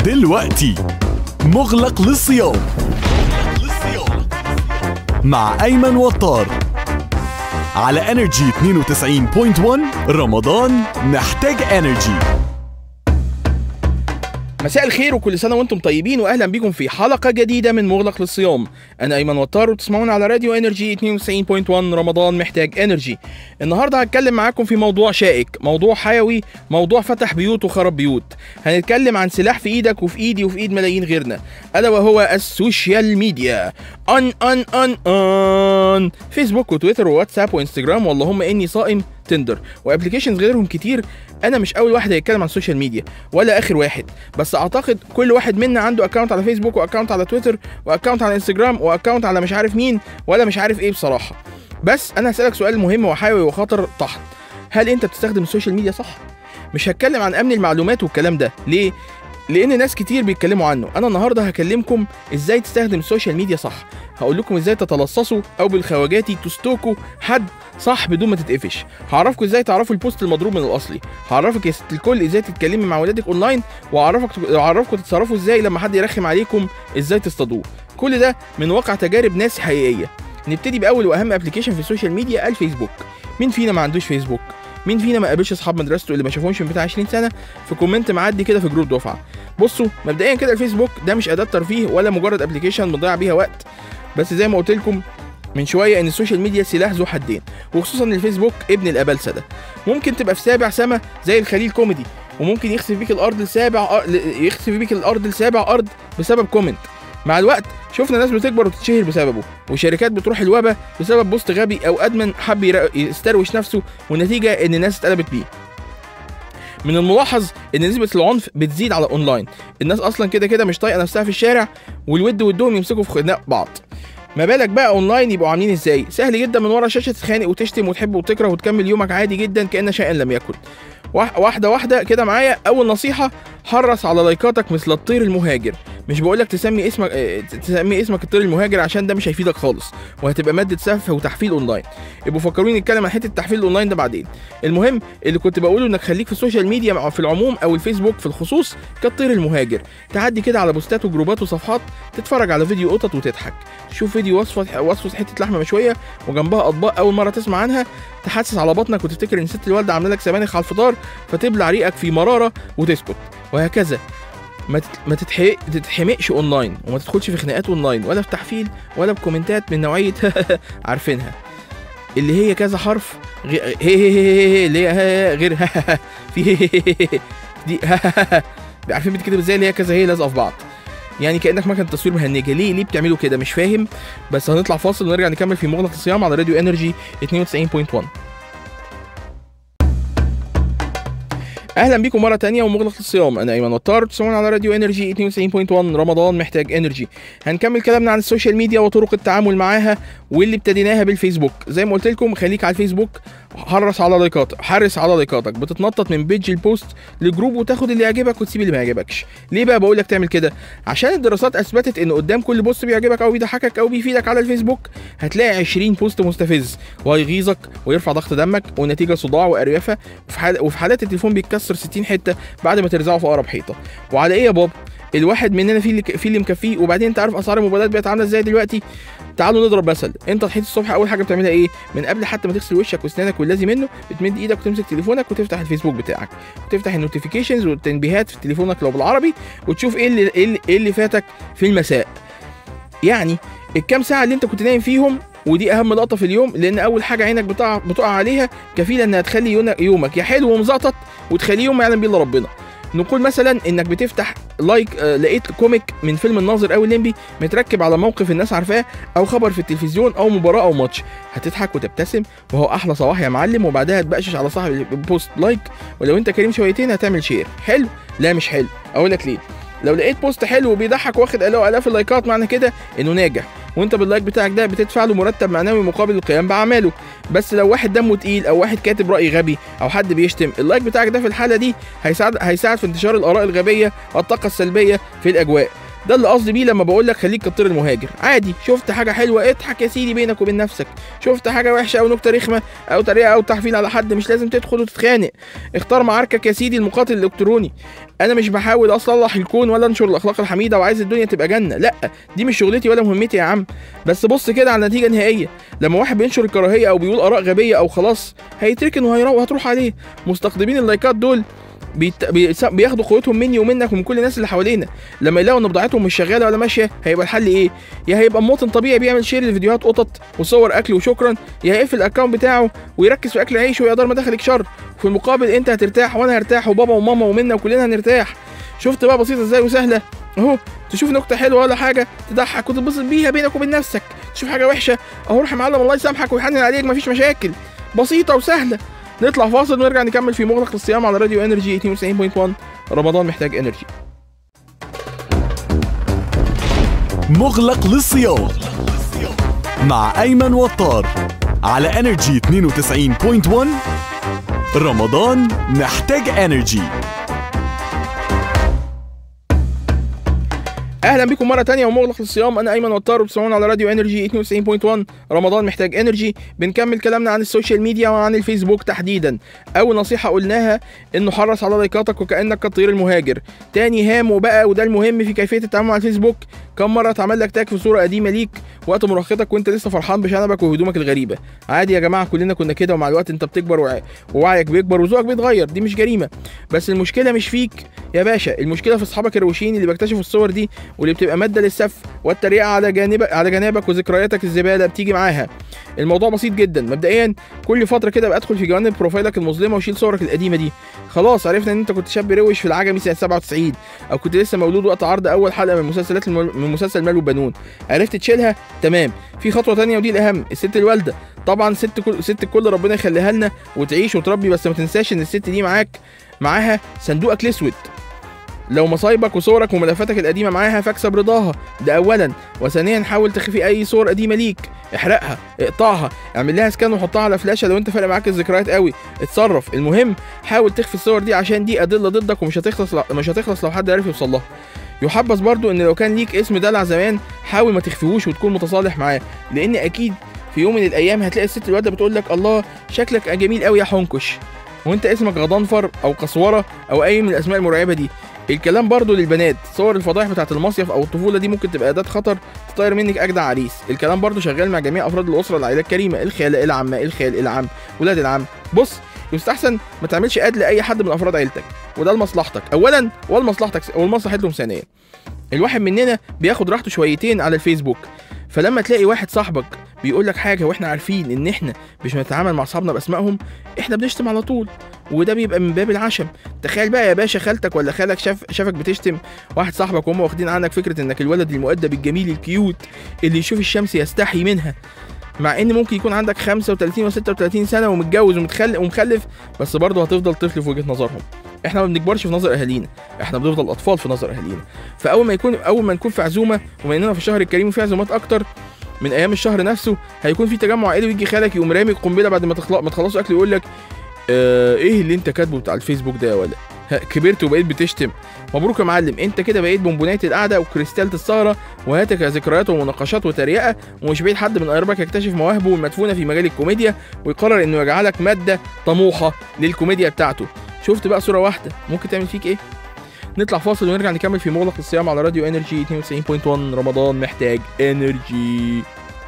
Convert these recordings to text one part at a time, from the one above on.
دلوقتي مغلق للصيام مع أيمن وطار على انرجي 92.1 رمضان محتاج انرجي مساء الخير وكل سنه وانتم طيبين واهلا بيكم في حلقه جديده من مغلق للصيام انا ايمن وطار وتسمعونا على راديو انرجي 92.1 رمضان محتاج انرجي النهارده هتكلم معاكم في موضوع شائك موضوع حيوي موضوع فتح بيوت وخرب بيوت هنتكلم عن سلاح في ايدك وفي ايدي وفي ايد ملايين غيرنا الا وهو السوشيال ميديا ان ان ان ان فيسبوك وتويتر وواتساب وانستجرام واللهم اني صائم تندر وابلكيشنز غيرهم كتير انا مش اول واحد هيتكلم عن السوشيال ميديا ولا اخر واحد بس اعتقد كل واحد منا عنده اكونت على فيسبوك واكونت على تويتر واكونت على انستجرام واكونت على مش عارف مين ولا مش عارف ايه بصراحه بس انا هسالك سؤال مهم وحيوي وخطر تحت هل انت بتستخدم السوشيال ميديا صح مش هتكلم عن امن المعلومات والكلام ده ليه لان ناس كتير بيتكلموا عنه انا النهارده هكلمكم ازاي تستخدم السوشيال ميديا صح هقول لكم ازاي تتلصصوا او بالخواجاتي تستوكوا حد صح بدون ما تتقفش هعرفكم ازاي تعرفوا البوست المضروب من الاصلي هعرفك يا ست الكل ازاي تتكلمي مع ولادك اونلاين واعرفك واعرفكم تتصرفوا ازاي لما حد يرخم عليكم ازاي تصطادوه كل ده من واقع تجارب ناس حقيقيه نبتدي باول واهم ابلكيشن في السوشيال ميديا الفيسبوك مين فينا ما عندوش فيسبوك مين فينا ما قابلش اصحاب مدرسته اللي ما شافهمش من بتاع 20 سنه في كومنت معدي كده في جروب دفعه بصوا مبدئيا كده الفيسبوك ده مش اداه ترفيه ولا مجرد ابلكيشن بنضيع بيها وقت بس زي ما قلت لكم من شويه ان السوشيال ميديا سلاح ذو حدين وخصوصا الفيسبوك ابن الابلسه ده ممكن تبقى في سابع سما زي الخليل كوميدي وممكن يخسف بيك الارض لسابع يخسف بيك الارض لسابع ارض بسبب كومنت مع الوقت شفنا ناس بتكبر وتتشهر بسببه وشركات بتروح الوبا بسبب بوست غبي او ادمن حب يستروش نفسه والنتيجه ان الناس اتقلبت بيه من الملاحظ ان نسبه العنف بتزيد على اونلاين الناس اصلا كده كده مش طايقه نفسها في الشارع والود ودهم يمسكوا في خناق بعض ما بالك بقى اونلاين يبقوا عاملين ازاي سهل جدا من ورا شاشه تتخانق وتشتم وتحب وتكره وتكمل يومك عادي جدا كان شيئا لم يكن واحده واحده كده معايا اول نصيحه حرص على لايكاتك مثل الطير المهاجر مش بقولك تسمي اسمك تسمي اسمك الطير المهاجر عشان ده مش هيفيدك خالص وهتبقى ماده سفه وتحفيل اونلاين يبقوا فكروني نتكلم عن حته التحفيل الاونلاين ده بعدين المهم اللي كنت بقوله انك خليك في السوشيال ميديا في العموم او الفيسبوك في الخصوص كالطير المهاجر تعدي كده على بوستات وجروبات وصفحات تتفرج على فيديو قطط وتضحك تشوف فيديو وصفه وصفه حته لحمه مشويه وجنبها اطباق اول مره تسمع عنها تحسس على بطنك وتفتكر ان ست الوالده عامله لك سبانخ على الفطار فتبلع ريقك في مراره وتسكت وهكذا ما ما تتحمقش اونلاين وما تدخلش في خناقات اونلاين ولا في تحفيل ولا بكومنتات من نوعيه عارفينها اللي هي كذا حرف غير هي هي هي هي اللي هي غير في دي عارفين بتكتب ازاي اللي هي كذا هي لازقه في بعض يعني كانك مكنه تصوير مهنجه ليه ليه بتعملوا كده مش فاهم بس هنطلع فاصل ونرجع نكمل في مغلق الصيام على راديو انرجي 92.1 اهلا بيكم مره تانية ومغلق الصيام انا ايمن وطار تسمعون على راديو انرجي 92.1 رمضان محتاج انرجي هنكمل كلامنا عن السوشيال ميديا وطرق التعامل معاها واللي ابتديناها بالفيسبوك زي ما قلت لكم خليك على الفيسبوك حرص على لايكاتك حرص على لايكاتك بتتنطط من بيج البوست لجروب وتاخد اللي يعجبك وتسيب اللي ما يعجبكش ليه بقى بقول لك تعمل كده عشان الدراسات اثبتت ان قدام كل بوست بيعجبك او بيضحكك او بيفيدك على الفيسبوك هتلاقي 20 بوست مستفز وهيغيظك ويرفع ضغط دمك والنتيجه صداع واريافه وفي, حال وفي حالات التليفون بيتكسر 60 حته بعد ما ترزعه في اقرب حيطه وعلى ايه يا بابا الواحد مننا في اللي في اللي مكفيه وبعدين انت عارف اسعار الموبايلات بقت عامله ازاي دلوقتي تعالوا نضرب مثل انت صحيت الصبح اول حاجه بتعملها ايه من قبل حتى ما تغسل وشك واسنانك واللازم منه بتمد ايدك وتمسك تليفونك وتفتح الفيسبوك بتاعك وتفتح النوتيفيكيشنز والتنبيهات في تليفونك لو بالعربي وتشوف ايه اللي ايه اللي, إيه اللي فاتك في المساء يعني الكام ساعه اللي انت كنت نايم فيهم ودي اهم لقطه في اليوم لان اول حاجه عينك بتقع بتقع عليها كفيله انها تخلي يومك يا حلو ومزقطط وتخليه يوم ما يعلم بيه الا ربنا نقول مثلا انك بتفتح لايك آه لقيت كوميك من فيلم الناظر او الليمبي متركب على موقف الناس عارفاه او خبر في التلفزيون او مباراه او ماتش هتضحك وتبتسم وهو احلى صباح يا معلم وبعدها تبقشش على صاحب البوست لايك ولو انت كريم شويتين هتعمل شير حلو لا مش حلو اقول لك ليه لو لقيت بوست حلو وبيضحك واخد الاف اللايكات معنى كده انه ناجح وانت باللايك بتاعك ده بتدفع له مرتب معنوي مقابل القيام باعماله بس لو واحد دمه تقيل او واحد كاتب راي غبي او حد بيشتم اللايك بتاعك ده في الحاله دي هيساعد هيساعد في انتشار الاراء الغبيه والطاقه السلبيه في الاجواء ده اللي قصدي بيه لما بقول لك خليك كالطير المهاجر عادي شفت حاجه حلوه اضحك يا سيدي بينك وبين نفسك شفت حاجه وحشه او نكته رخمه او طريقه او تحفيل على حد مش لازم تدخل وتتخانق اختار معاركك يا سيدي المقاتل الالكتروني انا مش بحاول اصلح الكون ولا انشر الاخلاق الحميده وعايز الدنيا تبقى جنه لا دي مش شغلتي ولا مهمتي يا عم بس بص كده على النتيجه النهائيه لما واحد بينشر الكراهيه او بيقول اراء غبيه او خلاص هيتركن وهيروح وهتروح عليه مستقطبين اللايكات دول بيت... بيس- بياخدوا قوتهم مني ومنك ومن كل الناس اللي حوالينا لما يلاقوا ان بضاعتهم مش شغاله ولا ماشيه هيبقى الحل ايه يا هيبقى مواطن طبيعي بيعمل شير لفيديوهات قطط وصور اكل وشكرا يا هيقفل الاكونت بتاعه ويركز في اكل عيشه ويا دار ما دخلك شر وفي المقابل انت هترتاح وانا هرتاح وبابا وماما ومنا وكلنا هنرتاح شفت بقى بسيطه ازاي وسهله اهو تشوف نكته حلوه ولا حاجه تضحك وتتبسط بيها بينك وبين نفسك تشوف حاجه وحشه اهو روح يا معلم الله يسامحك ويحنن عليك مفيش مشاكل بسيطه وسهله نطلع فاصل ونرجع نكمل في مغلق الصيام على راديو انرجي 92.1 رمضان محتاج انرجي مغلق للصيام مع أيمن وطار على انرجي 92.1 رمضان محتاج انرجي اهلا بكم مره تانية ومغلق للصيام انا ايمن وطار وبتسمعونا على راديو انرجي 92.1 رمضان محتاج انرجي بنكمل كلامنا عن السوشيال ميديا وعن الفيسبوك تحديدا اول نصيحه قلناها انه حرص على لايكاتك وكانك كالطير المهاجر تاني هام وبقى وده المهم في كيفيه التعامل مع الفيسبوك كم مره اتعمل لك تاج في صوره قديمه ليك وقت مراهقتك وانت لسه فرحان بشنبك وهدومك الغريبه عادي يا جماعه كلنا كنا كده ومع الوقت انت بتكبر وع- ووعيك بيكبر وذوقك بيتغير دي مش جريمه بس المشكله مش فيك يا باشا المشكله في اصحابك الروشين اللي بيكتشفوا الصور دي واللي بتبقى ماده للسف والتريقه على جانبك على جنابك وذكرياتك الزباله بتيجي معاها الموضوع بسيط جدا مبدئيا كل فتره كده بدخل في جوانب بروفايلك المظلمه وشيل صورك القديمه دي خلاص عرفنا ان انت كنت شاب روش في العجمي سنه 97 او كنت لسه مولود وقت عرض اول حلقه من مسلسلات الم... من مسلسل مال وبنون عرفت تشيلها تمام في خطوه تانية ودي الاهم الست الوالده طبعا ست كل ست الكل ربنا يخليها لنا وتعيش وتربي بس ما تنساش ان الست دي معاك معاها صندوقك الاسود لو مصايبك وصورك وملفاتك القديمه معاها فاكسب رضاها ده اولا وثانيا حاول تخفي اي صور قديمه ليك احرقها اقطعها اعمل لها سكان وحطها على فلاشه لو انت فارق معاك الذكريات قوي اتصرف المهم حاول تخفي الصور دي عشان دي ادله ضدك ومش هتخلص مش هتخلص لو حد عرف يوصل لها يحبذ برضو ان لو كان ليك اسم دلع زمان حاول ما تخفيهوش وتكون متصالح معاه لان اكيد في يوم من الايام هتلاقي الست الوالده بتقول لك الله شكلك جميل قوي يا حنكش وانت اسمك غضنفر او قسوره او اي من الاسماء المرعبه دي الكلام برضو للبنات صور الفضايح بتاعت المصيف او الطفوله دي ممكن تبقى اداه خطر تطير منك اجدع عريس الكلام برضو شغال مع جميع افراد الاسره العائله الكريمه الخاله العمه الخال العم ولاد العم بص يستحسن ما تعملش اد لاي حد من افراد عيلتك وده لمصلحتك اولا ولمصلحتك ولمصلحتهم ثانيا الواحد مننا بياخد راحته شويتين على الفيسبوك فلما تلاقي واحد صاحبك بيقول لك حاجه واحنا عارفين ان احنا مش بنتعامل مع اصحابنا باسمائهم احنا بنشتم على طول وده بيبقى من باب العشم تخيل بقى يا باشا خالتك ولا خالك شاف شافك بتشتم واحد صاحبك وهم واخدين عنك فكره انك الولد المؤدب الجميل الكيوت اللي يشوف الشمس يستحي منها مع ان ممكن يكون عندك 35 و36 سنه ومتجوز ومتخلف ومخلف بس برضه هتفضل طفل في وجهه نظرهم احنا ما بنكبرش في نظر اهالينا احنا بنفضل اطفال في نظر اهالينا فاول ما يكون اول ما نكون في عزومه وبما اننا في الشهر الكريم وفي عزومات اكتر من ايام الشهر نفسه هيكون في تجمع عائلي ويجي خالك يقوم رامي القنبله بعد ما تخلص ما تخلصوا اكل يقول لك اه ايه اللي انت كاتبه بتاع الفيسبوك ده يا ولا ها، كبرت وبقيت بتشتم مبروك يا معلم انت كده بقيت بونبونايه القعده وكريستالة السهره وهاتك ذكريات ومناقشات وتريقه ومش بعيد حد من قرايبك يكتشف مواهبه المدفونه في مجال الكوميديا ويقرر انه يجعلك ماده طموحه للكوميديا بتاعته شفت بقى صوره واحده ممكن تعمل فيك ايه نطلع فاصل ونرجع نكمل في مغلق الصيام على راديو انرجي 92.1 رمضان محتاج انرجي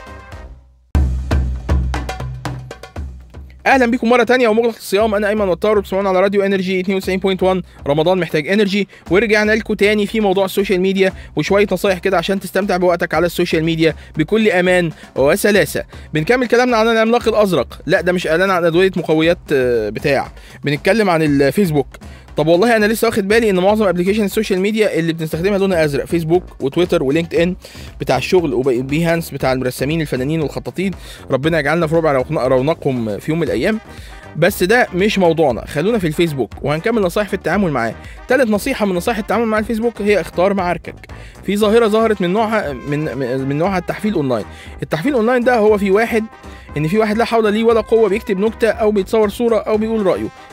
اهلا بكم مره تانية ومغلق الصيام انا ايمن وطار بتسمعونا على راديو انرجي 92.1 رمضان محتاج انرجي ورجعنا لكم تاني في موضوع السوشيال ميديا وشويه نصايح كده عشان تستمتع بوقتك على السوشيال ميديا بكل امان وسلاسه بنكمل كلامنا عن العملاق الازرق لا ده مش اعلان عن ادويه مقويات آه، بتاع بنتكلم عن الفيسبوك طب والله انا لسه واخد بالي ان معظم ابلكيشن السوشيال ميديا اللي بنستخدمها لونها ازرق فيسبوك وتويتر ولينكد ان بتاع الشغل وبيهانس بتاع المرسمين الفنانين والخطاطين ربنا يجعلنا في ربع رونق- رونقهم في يوم من الايام بس ده مش موضوعنا خلونا في الفيسبوك وهنكمل نصايح في التعامل معاه ثالث نصيحه من نصائح التعامل مع الفيسبوك هي اختار معاركك في ظاهره ظهرت من نوعها من من نوعها التحفيل اونلاين التحفيل اونلاين ده هو في واحد ان في واحد لا حول ليه ولا قوه بيكتب نكته او بيتصور صوره او بيقول رايه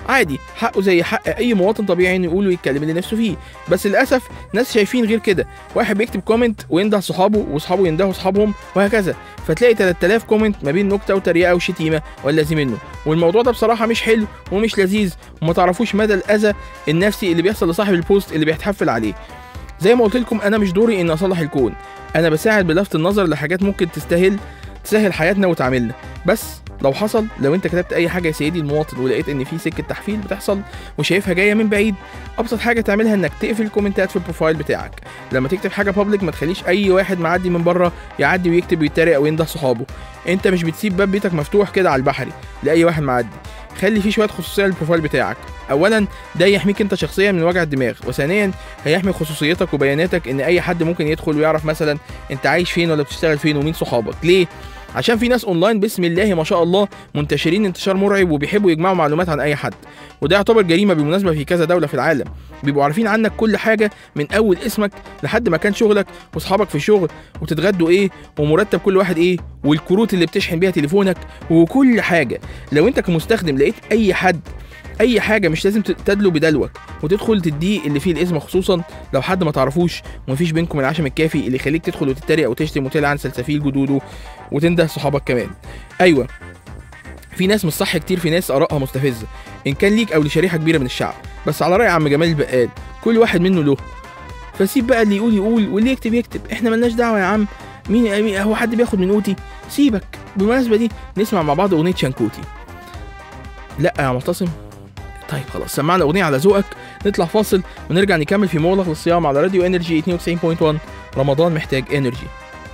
عادي حقه زي حق اي مواطن طبيعي انه يقول ويتكلم اللي نفسه فيه بس للاسف ناس شايفين غير كده واحد بيكتب كومنت وينده صحابه واصحابه يندهوا صحابهم وهكذا فتلاقي 3000 كومنت ما بين نكته وتريقه وشتيمه واللازم منه والموضوع ده بصراحه مش حلو ومش لذيذ وما تعرفوش مدى الاذى النفسي اللي بيحصل لصاحب البوست اللي بيتحفل عليه زي ما قلت لكم انا مش دوري ان اصلح الكون انا بساعد بلفت النظر لحاجات ممكن تستاهل تسهل حياتنا وتعاملنا بس لو حصل لو انت كتبت اي حاجه يا سيدي المواطن ولقيت ان في سكه تحفيل بتحصل وشايفها جايه من بعيد ابسط حاجه تعملها انك تقفل الكومنتات في البروفايل بتاعك لما تكتب حاجه بابليك ما تخليش اي واحد معدي من بره يعدي ويكتب ويتريق وينده صحابه انت مش بتسيب باب بيتك مفتوح كده على البحري لاي واحد معدي خلي فيه شويه خصوصيه للبروفايل بتاعك اولا ده يحميك انت شخصيا من وجع الدماغ وثانيا هيحمي خصوصيتك وبياناتك ان اي حد ممكن يدخل ويعرف مثلا انت عايش فين ولا بتشتغل فين ومين صحابك ليه عشان في ناس اونلاين بسم الله ما شاء الله منتشرين انتشار مرعب وبيحبوا يجمعوا معلومات عن اي حد وده يعتبر جريمه بالمناسبه في كذا دوله في العالم بيبقوا عارفين عنك كل حاجه من اول اسمك لحد مكان شغلك واصحابك في الشغل وتتغدوا ايه ومرتب كل واحد ايه والكروت اللي بتشحن بيها تليفونك وكل حاجه لو انت كمستخدم لقيت اي حد اي حاجه مش لازم تدلو بدلوك وتدخل تديه اللي فيه الاسم خصوصا لو حد ما تعرفوش ومفيش بينكم العشم الكافي اللي يخليك تدخل وتتريق وتشتم وتلعن سلسفيل جدوده وتنده صحابك كمان ايوه في ناس مش صح كتير في ناس ارائها مستفزه ان كان ليك او لشريحه كبيره من الشعب بس على راي عم جمال البقال كل واحد منه له فسيب بقى اللي يقول يقول واللي يكتب يكتب احنا ملناش دعوه يا عم مين مين- هو حد بياخد من قوتي سيبك بالمناسبه دي نسمع مع بعض اغنيه شنكوتي لا يا معتصم طيب خلاص سمعنا اغنيه على ذوقك نطلع فاصل ونرجع نكمل في مغلق للصيام على راديو انرجي 92.1 رمضان محتاج انرجي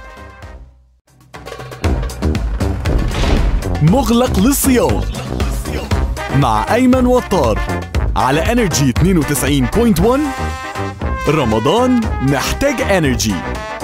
مغلق للصيام مع أيمن وطار على انرجي 92.1 رمضان محتاج انرجي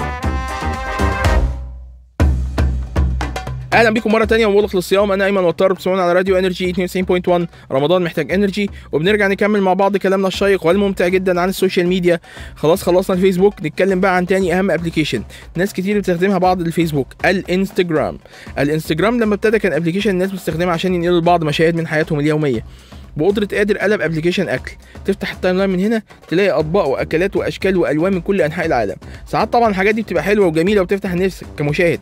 اهلا بكم مره تانية ومغلق للصيام انا ايمن وطار بتسمعونا على راديو انرجي 92.1 رمضان محتاج انرجي وبنرجع نكمل مع بعض كلامنا الشيق والممتع جدا عن السوشيال ميديا خلاص خلصنا الفيسبوك نتكلم بقى عن تاني اهم ابلكيشن ناس كتير بتستخدمها بعض الفيسبوك الانستجرام الانستجرام لما ابتدى كان ابلكيشن الناس بتستخدمها عشان ينقلوا لبعض مشاهد من حياتهم اليوميه بقدرة قادر قلب ابلكيشن اكل تفتح التايم لاين من هنا تلاقي اطباق واكلات واشكال والوان من كل انحاء العالم ساعات طبعا الحاجات دي بتبقى حلوه وجميله وبتفتح النفس كمشاهد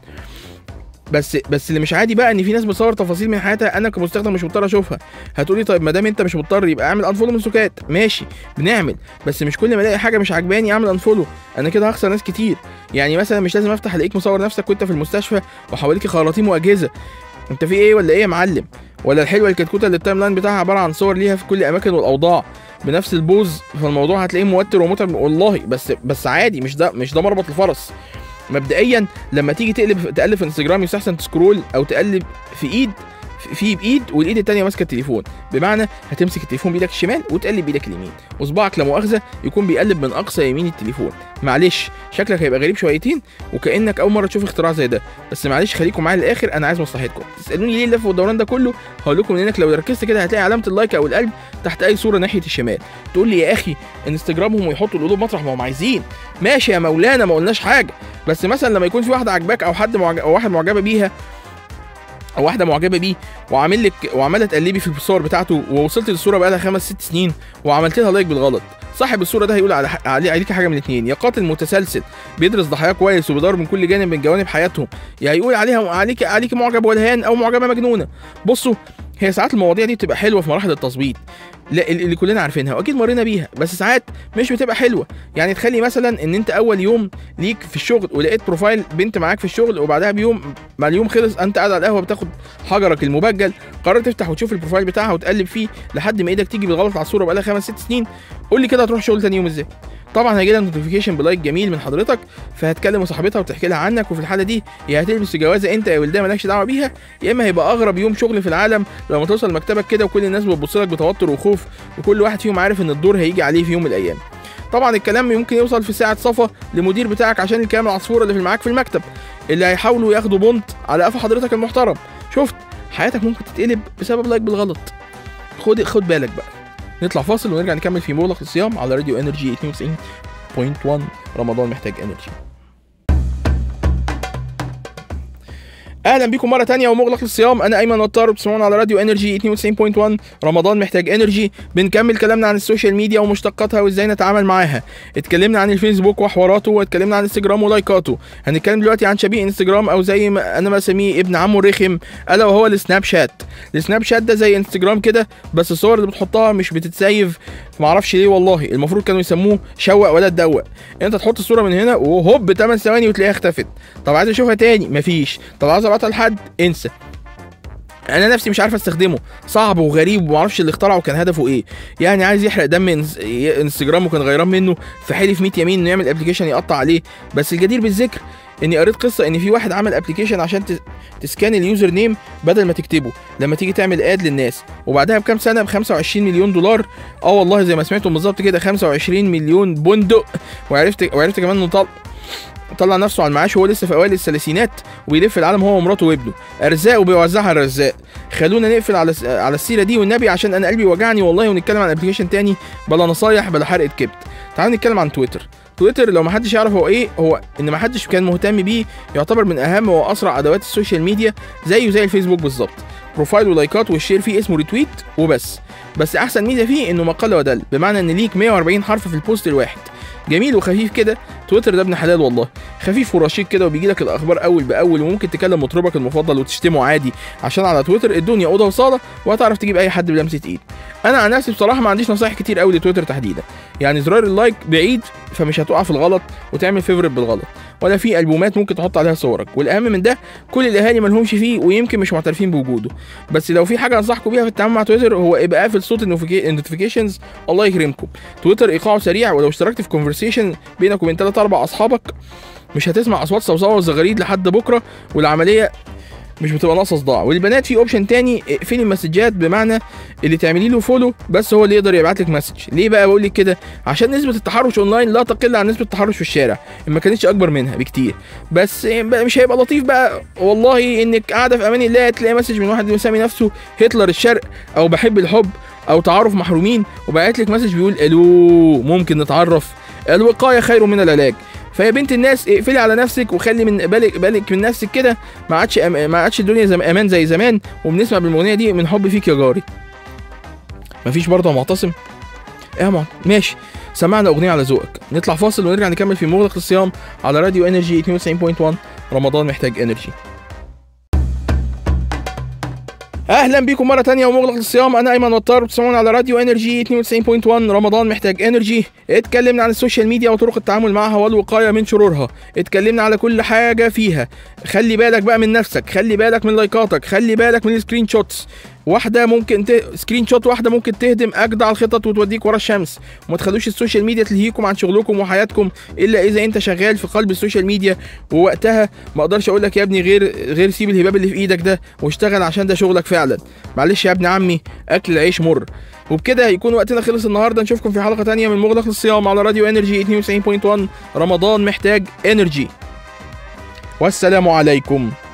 بس بس اللي مش عادي بقى ان في ناس بتصور تفاصيل من حياتها انا كمستخدم مش مضطر اشوفها هتقولي طيب ما دام انت مش مضطر يبقى اعمل انفولو من سكات ماشي بنعمل بس مش كل ما الاقي حاجه مش عجباني اعمل انفولو انا كده هخسر ناس كتير يعني مثلا مش لازم افتح الاقيك مصور نفسك وانت في المستشفى وحواليك خراطيم واجهزه انت في ايه ولا ايه يا معلم ولا الحلوه الكتكوته اللي التايم لاين بتاعها عباره عن صور ليها في كل الاماكن والاوضاع بنفس البوز فالموضوع هتلاقيه موتر ومتعب والله بس بس عادي مش ده مش ده مربط الفرس مبدئيا لما تيجي تقلب تقلب في انستجرام يستحسن تسكرول او تقلب في ايد في بايد والايد التانيه ماسكه التليفون بمعنى هتمسك التليفون بايدك الشمال وتقلب بايدك اليمين وصباعك لا مؤاخذه يكون بيقلب من اقصى يمين التليفون معلش شكلك هيبقى غريب شويتين وكانك اول مره تشوف اختراع زي ده بس معلش خليكم معايا للاخر انا عايز مصلحتكم تسالوني ليه اللف والدوران ده كله هقول لكم انك لو ركزت كده هتلاقي علامه اللايك او القلب تحت اي صوره ناحيه الشمال تقول لي يا اخي انستجرامهم ويحطوا القلوب مطرح ما هم عايزين ماشي يا مولانا ما قلناش حاجه بس مثلا لما يكون في واحده عجباك او حد معجب او واحد معجبه بيها او واحده معجبه بيه وعامل لك وعماله تقلبي في الصور بتاعته ووصلت للصوره بقالها خمس ست سنين وعملت لها لايك بالغلط صاحب الصوره ده هيقول على عليه عليك حاجه من الاثنين يا قاتل متسلسل بيدرس ضحاياه كويس وبيدور من كل جانب من جوانب حياتهم يا هيقول عليها عليك عليك معجب ولهان او معجبه مجنونه بصوا هي ساعات المواضيع دي بتبقى حلوه في مراحل التظبيط لا اللي كلنا عارفينها واكيد مرينا بيها بس ساعات مش بتبقى حلوه يعني تخلي مثلا ان انت اول يوم ليك في الشغل ولقيت بروفايل بنت معاك في الشغل وبعدها بيوم ما اليوم خلص انت قاعد على القهوه بتاخد حجرك المبجل قررت تفتح وتشوف البروفايل بتاعها وتقلب فيه لحد ما ايدك تيجي بالغلط على الصوره بقالها خمس ست سنين قول لي كده هتروح شغل تاني يوم ازاي طبعا هيجي لها نوتيفيكيشن بلايك جميل من حضرتك فهتكلم صاحبتها وتحكي لها عنك وفي الحاله دي يا هتلبس جوازه انت يا ولدها مالكش دعوه بيها يا اما هيبقى اغرب يوم شغل في العالم لما توصل مكتبك كده وكل الناس بتبص لك بتوتر وخوف وكل واحد فيهم عارف ان الدور هيجي عليه في يوم من الايام طبعا الكلام يمكن يوصل في ساعه صفا لمدير بتاعك عشان الكلام العصفوره اللي في معاك في المكتب اللي هيحاولوا ياخدوا بونت على قفا حضرتك المحترم شفت حياتك ممكن تتقلب بسبب لايك بالغلط خد خد بالك بقى نطلع فاصل ونرجع نكمل في مغلق الصيام على راديو انرجي 92.1 رمضان محتاج انرجي اهلا بيكم مره تانية ومغلق للصيام انا ايمن وطار بتسمعونا على راديو انرجي 92.1 رمضان محتاج انرجي بنكمل كلامنا عن السوشيال ميديا ومشتقاتها وازاي نتعامل معاها اتكلمنا عن الفيسبوك وحواراته واتكلمنا عن انستجرام ولايكاته هنتكلم دلوقتي عن شبيه انستجرام او زي ما انا بسميه ابن عمه الرخم الا وهو السناب شات السناب شات ده زي انستجرام كده بس الصور اللي بتحطها مش بتتسيف معرفش ليه والله المفروض كانوا يسموه شوق ولا تدوق انت تحط الصوره من هنا وهوب 8 ثواني وتلاقيها اختفت طب عايز اشوفها تاني مفيش طب عايز ابعتها لحد انسى انا نفسي مش عارف استخدمه صعب وغريب ومعرفش اللي اخترعه كان هدفه ايه يعني عايز يحرق دم انس- انستجرام وكان غيران منه فحلف 100 يمين انه يعمل ابلكيشن يقطع عليه بس الجدير بالذكر اني قريت قصه ان في واحد عمل ابلكيشن عشان تس- تسكان اليوزر نيم بدل ما تكتبه لما تيجي تعمل اد للناس وبعدها بكام سنه ب 25 مليون دولار اه والله زي ما سمعتم بالظبط كده 25 مليون بندق وعرفت وعرفت كمان انه طل... طلع نفسه على المعاش وهو لسه في اوائل الثلاثينات وبيلف العالم هو ومراته وابنه ارزاق وبيوزعها على الرزاق خلونا نقفل على الس- على السيره دي والنبي عشان انا قلبي وجعني والله ونتكلم عن ابلكيشن تاني بلا نصايح بلا حرقه كبد تعالوا نتكلم عن تويتر تويتر لو ما حدش يعرف هو ايه هو ان ما حدش كان مهتم بيه يعتبر من اهم واسرع ادوات السوشيال ميديا زيه زي الفيسبوك بالظبط بروفايل ولايكات والشير فيه اسمه ريتويت وبس بس احسن ميزه فيه انه مقال ودل بمعنى ان ليك 140 حرف في البوست الواحد جميل وخفيف كده تويتر ده ابن حلال والله خفيف ورشيق كده وبيجي لك الاخبار اول باول وممكن تكلم مطربك المفضل وتشتمه عادي عشان على تويتر الدنيا اوضه وصاله وهتعرف تجيب اي حد بلمسه ايد انا عن نفسي بصراحه ما عنديش نصايح كتير قوي لتويتر تحديدا يعني زرار اللايك بعيد فمش هتقع في الغلط وتعمل فيفورت بالغلط ولا في البومات ممكن تحط عليها صورك والاهم من ده كل الاهالي مالهمش فيه ويمكن مش معترفين بوجوده بس لو في حاجه انصحكم بيها في التعامل مع تويتر هو ابقى قافل صوت النوتيفيكيشنز الله يكرمكم تويتر ايقاعه سريع ولو اشتركت في كونفرسيشن بينك وبين ثلاث اربع اصحابك مش هتسمع اصوات صوصوه وزغاريد لحد بكره والعمليه مش بتبقى ناقصه صداع والبنات في اوبشن تاني اقفلي المسجات بمعنى اللي تعملي له فولو بس هو اللي يقدر يبعت لك مسج ليه بقى بقول لك كده عشان نسبه التحرش اونلاين لا تقل عن نسبه التحرش في الشارع ما كانتش اكبر منها بكتير بس بقى مش هيبقى لطيف بقى والله انك قاعده في امان الله تلاقي مسج من واحد مسمي نفسه هتلر الشرق او بحب الحب او تعارف محرومين وبعت لك مسج بيقول الو ممكن نتعرف الوقايه خير من العلاج فيا بنت الناس اقفلي على نفسك وخلي من بالك بالك من نفسك كده ما عادش أم... ما عادش الدنيا زي امان زي زمان وبنسمع بالاغنيه دي من حب فيك يا جاري مفيش برضه يا معتصم ايه يا معتصم ماشي سمعنا اغنيه على ذوقك نطلع فاصل ونرجع نكمل في مغلق الصيام على راديو انرجي 92.1 رمضان محتاج انرجي اهلا بيكم مره تانية ومغلق الصيام انا ايمن وطار بتسمعونا على راديو انرجي 92.1 رمضان محتاج انرجي اتكلمنا عن السوشيال ميديا وطرق التعامل معها والوقايه من شرورها اتكلمنا على كل حاجه فيها خلي بالك بقى من نفسك خلي بالك من لايكاتك خلي بالك من السكرين شوتس واحده ممكن ت... سكرين شوت واحده ممكن تهدم اجدع الخطط وتوديك ورا الشمس وما تخلوش السوشيال ميديا تلهيكم عن شغلكم وحياتكم الا اذا انت شغال في قلب السوشيال ميديا ووقتها ما اقدرش اقول لك يا ابني غير غير سيب الهباب اللي في ايدك ده واشتغل عشان ده شغلك فعلا معلش يا ابن عمي اكل العيش مر وبكده هيكون وقتنا خلص النهارده نشوفكم في حلقه تانية من مغلق للصيام على راديو انرجي 92.1 رمضان محتاج انرجي والسلام عليكم